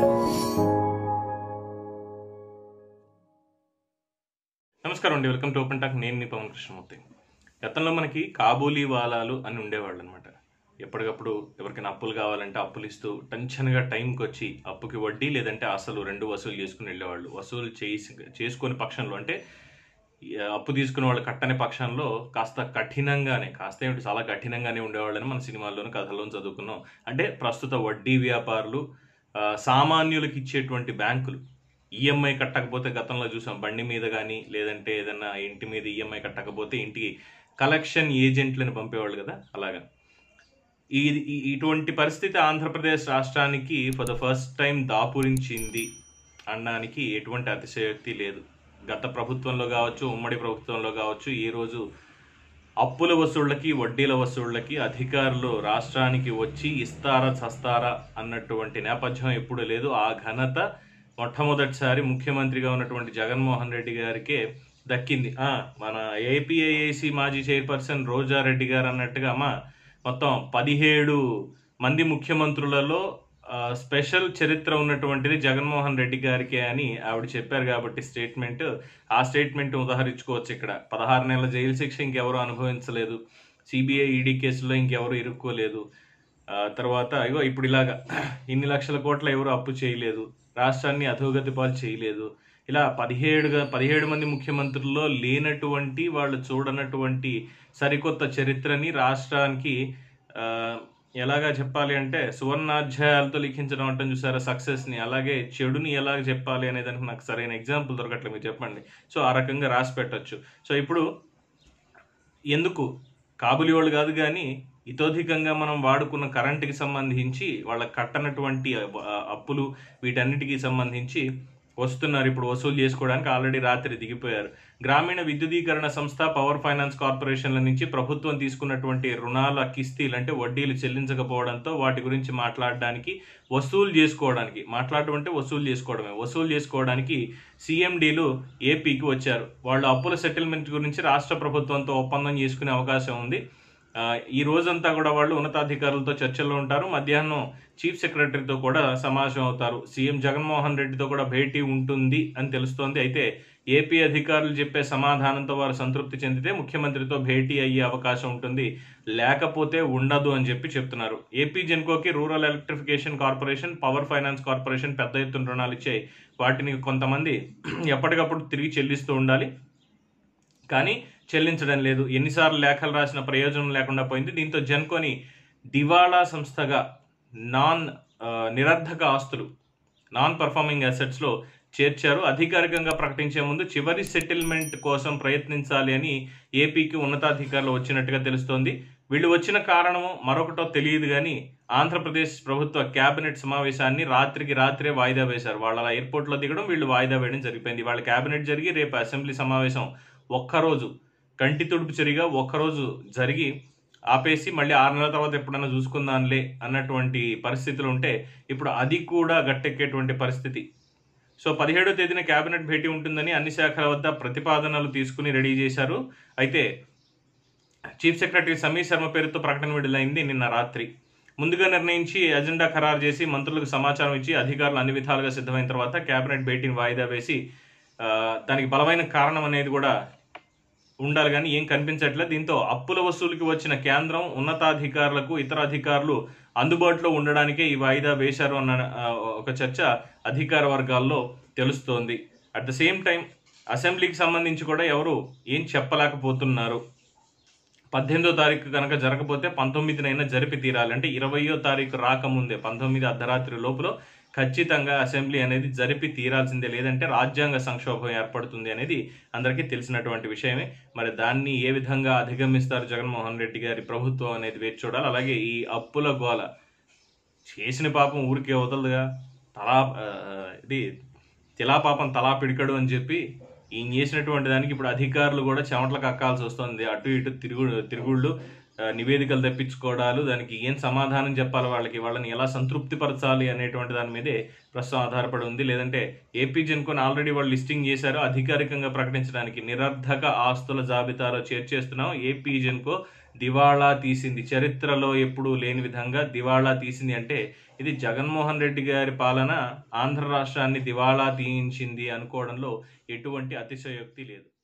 నమస్కారం అండి welcome to open talk నేను మీ పవన్ కృష్ణమూర్తి గతంలో మనకి కాబూలీ వాలాలు అని ఉండేవాళ్ళు అనమాట ఎప్పటికప్పుడు ఎవరికైనా అప్పులు కావాలంటే అప్పులు ఇస్తూ టెన్షన్గా టైంకి వచ్చి అప్పుకి వడ్డీ లేదంటే అసలు రెండు వసూలు చేసుకుని వెళ్ళేవాళ్ళు వసూలు చేసి చేసుకునే పక్షంలో అంటే ఈ అప్పు తీసుకునే వాళ్ళు కట్టని పక్షంలో కాస్త కఠినంగానే కాస్త ఏమిటి చాలా కఠినంగానే ఉండేవాళ్ళని మన సినిమాల్లోనూ కథల్లోనూ చదువుకున్నాం అంటే ప్రస్తుత వడ్డీ వ్యాపారులు ఆ, సామాన్యులకు ఇచ్చేటువంటి బ్యాంకులు ఈఎంఐ కట్టకపోతే గతంలో చూసాం బండి మీద కానీ లేదంటే ఏదైనా ఇంటి మీద ఈఎంఐ కట్టకపోతే ఇంటికి కలెక్షన్ ఏజెంట్లను పంపేవాళ్ళు కదా అలాగా ఈ ఈ- ఇటువంటి పరిస్థితి ఆంధ్రప్రదేశ్ రాష్ట్రానికి ఫర్ ద ఫస్ట్ టైం దాపురించింది అనడానికి ఎటువంటి అతిశయోక్తి లేదు గత ప్రభుత్వంలో కావచ్చు ఉమ్మడి ప్రభుత్వంలో కావచ్చు ఈ రోజు అప్పుల వసూళ్ళకి వడ్డీల వసూళ్ళకి అధికారులు రాష్ట్రానికి వచ్చి ఇస్తారా చస్తారా అన్నటువంటి నేపథ్యం ఎప్పుడు లేదు ఆ ఘనత మొట్టమొదటిసారి ముఖ్యమంత్రిగా ఉన్నటువంటి జగన్మోహన్ రెడ్డి గారికే దక్కింది ఆ, మన ఏపీఐఏసి మాజీ చైర్పర్సన్ రోజారెడ్డి గారు అన్నట్టుగా అమ్మా మొత్తం పదిహేడు మంది ముఖ్యమంత్రులలో ఆ, స్పెషల్ చరిత్ర ఉన్నటువంటిది జగన్మోహన్ రెడ్డి గారికే అని ఆవిడ చెప్పారు కాబట్టి స్టేట్మెంట్ ఆ స్టేట్మెంట్ ఉదాహరించుకోవచ్చు ఇక్కడ పదహారు నెలల జైలు శిక్ష ఇంకెవరు అనుభవించలేదు సిబిఐ ఈడీ కేసులో ఇంకెవరు ఇరుక్కోలేదు ఆ, తర్వాత ఇగో ఇప్పుడు ఇలాగా ఇన్ని లక్షల కోట్ల ఎవరు అప్పు చేయలేదు రాష్ట్రాన్ని అధోగతి పాలు చేయలేదు ఇలా పదిహేడుగా పదిహేడు మంది ముఖ్యమంత్రుల్లో లేనటువంటి వాళ్ళు చూడనటువంటి సరికొత్త చరిత్రని రాష్ట్రానికి ఆ, ఎలాగా చెప్పాలి అంటే సువర్ణాధ్యాయాలతో లిఖించడం అంటే చూసారా సక్సెస్ని అలాగే చెడుని ఎలాగ చెప్పాలి అనే దానికి నాకు సరైన ఎగ్జాంపుల్ దొరకట్లేదు మీరు చెప్పండి సో ఆ రకంగా రాసి పెట్టచ్చు సో ఇప్పుడు ఎందుకు కాబులి వాళ్ళు కాదు కానీ ఇతోధికంగా మనం వాడుకున్న కరెంటుకి సంబంధించి వాళ్ళకి కట్టనటువంటి ఆ, అప్పులు వీటన్నిటికీ సంబంధించి వస్తున్నారు ఇప్పుడు వసూలు చేసుకోవడానికి ఆల్రెడీ రాత్రి దిగిపోయారు గ్రామీణ విద్యుదీకరణ సంస్థ పవర్ ఫైనాన్స్ కార్పొరేషన్ల నుంచి ప్రభుత్వం తీసుకున్నటువంటి రుణాల కిస్తీలు అంటే వడ్డీలు చెల్లించకపోవడంతో వాటి గురించి మాట్లాడడానికి వసూలు చేసుకోవడానికి మాట్లాడడం అంటే వసూలు చేసుకోవడమే వసూలు చేసుకోవడానికి సీఎండీలు ఏపీకి వచ్చారు వాళ్ళు అప్పుల సెటిల్మెంట్ గురించి రాష్ట్ర ప్రభుత్వంతో ఒప్పందం చేసుకునే అవకాశం ఉంది ఆ, ఈ రోజంతా కూడా వాళ్ళు ఉన్నతాధికారులతో చర్చల్లో ఉంటారు మధ్యాహ్నం చీఫ్ సెక్రటరీతో కూడా సమావేశం అవుతారు సీఎం జగన్మోహన్ రెడ్డితో కూడా భేటీ ఉంటుంది అని తెలుస్తోంది అయితే ఏపీ అధికారులు చెప్పే సమాధానంతో వారు సంతృప్తి చెందితే ముఖ్యమంత్రితో భేటీ అయ్యే అవకాశం ఉంటుంది లేకపోతే ఉండదు అని చెప్పి చెప్తున్నారు ఏపీ జెన్కోకి rural electrification corporation power finance corporation పెద్ద ఎత్తున రుణాలు ఇచ్చాయి వాటిని కొంతమంది ఎప్పటికప్పుడు తిరిగి చెల్లిస్తూ ఉండాలి కానీ చెల్లించడం లేదు ఎన్నిసార్లు లేఖలు రాసిన ప్రయోజనం లేకుండా పోయింది దీంతో జన్కోని దివాళా సంస్థగా నాన్ ఆ, నిరర్ధక ఆస్తులు నాన్ పర్ఫార్మింగ్ అసెట్స్లో చేర్చారు అధికారికంగా ప్రకటించే ముందు చివరి సెటిల్మెంట్ కోసం ప్రయత్నించాలి అని ఏపీకి ఉన్నతాధికారులు వచ్చినట్టుగా తెలుస్తోంది వీళ్ళు వచ్చిన కారణము మరొకటో తెలియదు కానీ ఆంధ్రప్రదేశ్ ప్రభుత్వ కేబినెట్ సమావేశాన్ని రాత్రికి రాత్రే వాయిదా వేశారు వాళ్ళ అలా ఎయిర్పోర్ట్లో దిగడం వీళ్ళు వాయిదా వేయడం జరిగిపోయింది వాళ్ళ కేబినెట్ జరిగి రేపు అసెంబ్లీ సమావేశం ఒక్కరోజు కంటి తుడుపు చెరిగా ఒక్కరోజు జరిగి ఆపేసి మళ్ళీ ఆరు నెలల తర్వాత ఎప్పుడైనా చూసుకుందాంలే అన్నటువంటి పరిస్థితులు ఉంటే ఇప్పుడు అది కూడా గట్టెక్కేటువంటి పరిస్థితి సో పదిహేడో తేదీన కేబినెట్ భేటీ ఉంటుందని అన్ని శాఖల వద్ద ప్రతిపాదనలు తీసుకుని రెడీ చేశారు అయితే చీఫ్ సెక్రటరీ సమీర్ శర్మ పేరుతో ప్రకటన విడుదలైంది నిన్న రాత్రి ముందుగా నిర్ణయించి ఎజెండా ఖరారు చేసి మంత్రులకు సమాచారం ఇచ్చి అధికారులు అన్ని విధాలుగా సిద్ధమైన తర్వాత కేబినెట్ భేటీని వాయిదా వేసి ఆ, దానికి బలమైన కారణం అనేది కూడా ఉండాలి కానీ ఏం కనిపించట్లేదు దీంతో అప్పుల వసూలుకి వచ్చిన కేంద్రం ఉన్నతాధికారులకు ఇతర అధికారులు అందుబాటులో ఉండడానికే ఈ వాయిదా వేశారు అన్న ఆ, ఒక చర్చ అధికార వర్గాల్లో తెలుస్తోంది అట్ ద సేమ్ టైం అసెంబ్లీకి సంబంధించి కూడా ఎవరు ఏం చెప్పలేకపోతున్నారు పద్దెనిమిదో తారీఖు కనుక జరగకపోతే పంతొమ్మిదినైనా జరిపి తీరాలి అంటే ఇరవయో తారీఖు రాకముందే పంతొమ్మిది అర్ధరాత్రి లోపల ఖచ్చితంగా అసెంబ్లీ అనేది జరిపి తీరాల్సిందే లేదంటే రాజ్యాంగ సంక్షోభం ఏర్పడుతుంది అనేది అందరికీ తెలిసినటువంటి విషయమే మరి దాన్ని ఏ విధంగా అధిగమిస్తారు జగన్మోహన్ రెడ్డి గారి ప్రభుత్వం అనేది వేచి చూడాలి అలాగే ఈ అప్పుల గోల చేసిన పాపం ఊరికే వదలదుగా తలా ఆ, ఇది తిలా పాపం తలా పిడికడు అని చెప్పి ఈయన చేసినటువంటి దానికి ఇప్పుడు అధికారులు కూడా చెమటలు కక్కాల్సి వస్తుంది అటు ఇటు తిరుగు తిరుగుళ్ళు ఆ, నివేదికలు తెప్పించుకోవడాలు దానికి ఏం సమాధానం చెప్పాలి వాళ్ళకి వాళ్ళని ఎలా సంతృప్తి పరచాలి అనేటువంటి దాని మీదే ప్రస్తుతం ఆధారపడి ఉంది లేదంటే ఏపీ జెన్కోని ఆల్రెడీ వాళ్ళు లిస్టింగ్ చేశారు అధికారికంగా ప్రకటించడానికి నిరర్ధక ఆస్తుల జాబితాలో చేర్చేస్తున్నాం ఏపీ జెన్కో దివాళా తీసింది చరిత్రలో ఎప్పుడూ లేని విధంగా దివాళా తీసింది అంటే ఇది జగన్మోహన్ రెడ్డి గారి పాలన ఆంధ్ర రాష్ట్రాన్ని దివాళా తీయించింది అనుకోవడంలో ఎటువంటి అతిశయోక్తి లేదు